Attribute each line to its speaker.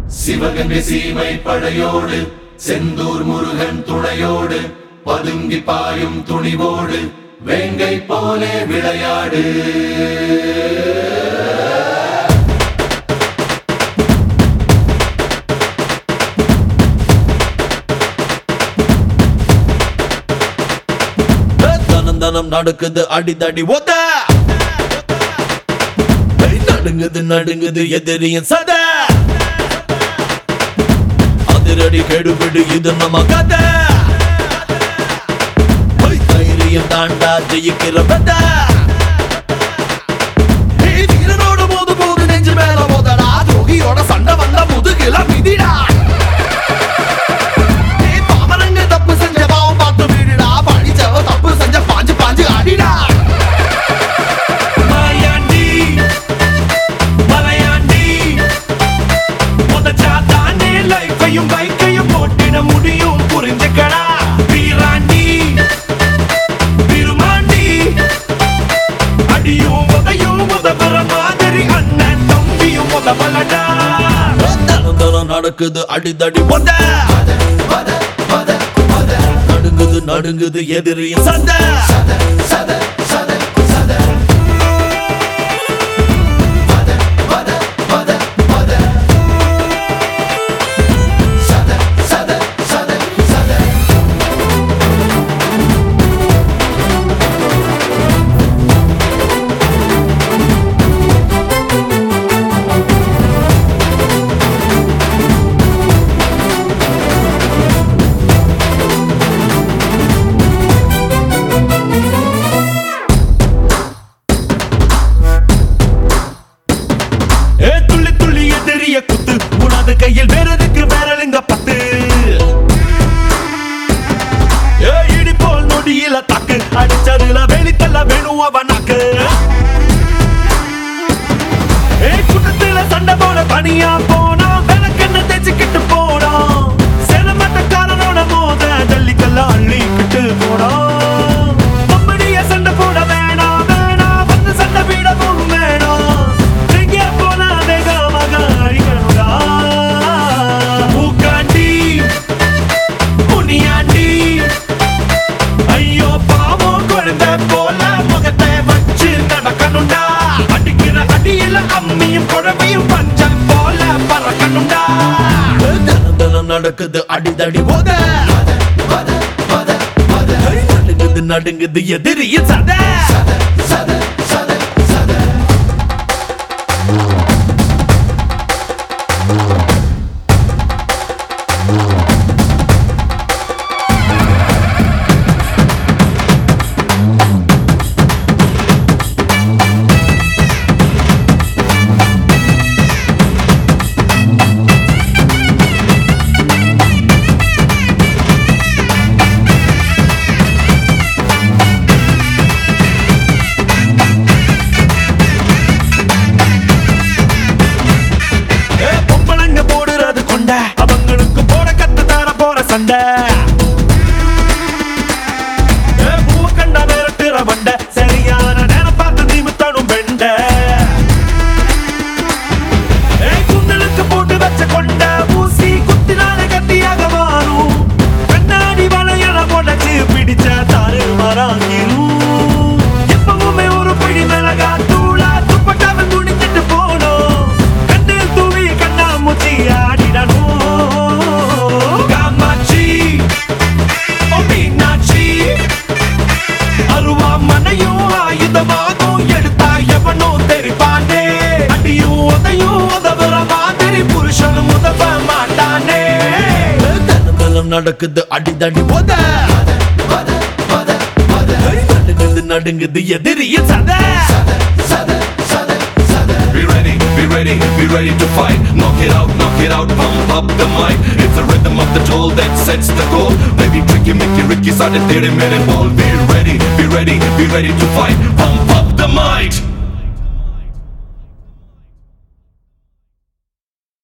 Speaker 1: சிவகங்கை சீமை படையோடு செந்தூர் முருகன் துணையோடு பதுங்கி பாயும் துணிவோடு வேங்கை போலே விளையாடு
Speaker 2: தனம் தனம் நடக்குது அடிதடி ஓத ஏய், நடுங்குது நடுங்குது எதிரியின் சத அதிரடி கெடுபிடு இது நம்ம கதை ஏய், தைரியம் தாண்டா ஜெயிக்கிற பெத்த ஏய், வீரனோட மோது போது நெஞ்சு மேல மோதடா துரோகியோட சண்டை வந்த முதுகில மிதிடா ஏய், பாமரங்க தப்பு செஞ்ச பாவம் பார்த்து வீடுடா படிச்சவ தப்பு செஞ்ச பாஞ்சு பாஞ்சு அடிடா மாயாண்டி மலையாண்டி முதச்சாத்தானே லைஃபையும் பைக்கையும் போட்டிட முடியும் புரிஞ்சுக்கடா வீராண்டி விருமாண்டி அடியும் உதையும் உதவுற மாதிரி அண்ணன் தம்பியும் உதவலடா தனம் தனம் நடக்குது அடிதடி உத நடுங்குது நடுங்குது எதிரியும் சண்டை ஏ துள்ளி துள்ளி எதிரிய குத்து உனது கையில் வேறதுக்கு வேறலிங்க பத்து ஏ இடி போல் நொடியில தாக்கு அடிச்சதுல வெளித்தல்ல வேணும் அவனாக்கு ஏ கூட்டத்துல சண்டை போட தனியா போனா விளக்கெண்ண தேய்ச்சிக்கிட்டு போனா செலமட்டக்காரனோட மோத ஜல்லிக்கல்ல அள்ளிக்கிட்டு போனா கம்பெனிய சண்டை போட வேணாம் வேணாம் வந்து சண்டை விடவும் வேணாம் எங்கே போனா வேகமாக அடிக்கணுடா மூக்காண்டி முனியாண்டி ஐயோ பாவம் குழந்தை போல முகத்தை வச்சு நடக்கணும்டா அடிக்கிற அடியில அம்மியும் குழவையும் பஞ்சம் போல பறக்கணும்டா தினம் தினம் நடக்குது அடிதடி போத நடுங்குது நடுங்குது எதிரியின் சதை ஏ, பொம்பளைங்க போடுறது கொண்ட அவங்களுக்கு போட கத்து தர போற சண்டை ஏ, பூவை கண்டா விரட்டுற வண்ட சரியான நேரம் பார்த்து நிமித்தணும் வெண்ட ஏ, குண்டலுக்கு போட்டு வச்ச கொண்ட ஊசி குத்தினால கத்தியாக மாறும் கண்ணாடி வளையல முளைச்சு பிடிச்ச தாறு மராங்கிரும் எப்பவுமே ஒரு பிடி மிளகா தூளா துப்பட்டாவை துணிச்சிட்டு போனோம் கண்ணில் தூவி கண்ணாமூச்சி ஆடிடணும் காமாட்சி ஓ மீனாட்சி அருவா மனையும் ஆயுதமாகும் எடுத்தா எவனோ தெரிப்பானே அடியும் உதையும் உதவுற மாதிரி புருஷனும் உதவ மாட்டானே தனம் நடக்குது அடிதடி உத நடுங்குது நடுங்குது எதிரியின் சதை
Speaker 1: Be ready, be ready, be ready to fight. Knock it out, knock it out, pump up the mic. It's the rhythm of the toll that sets the goal. Baby, tricky, Mickey, Ricky, started 30 minute ball. Be ready, be ready, be ready to fight. Pump up the mic.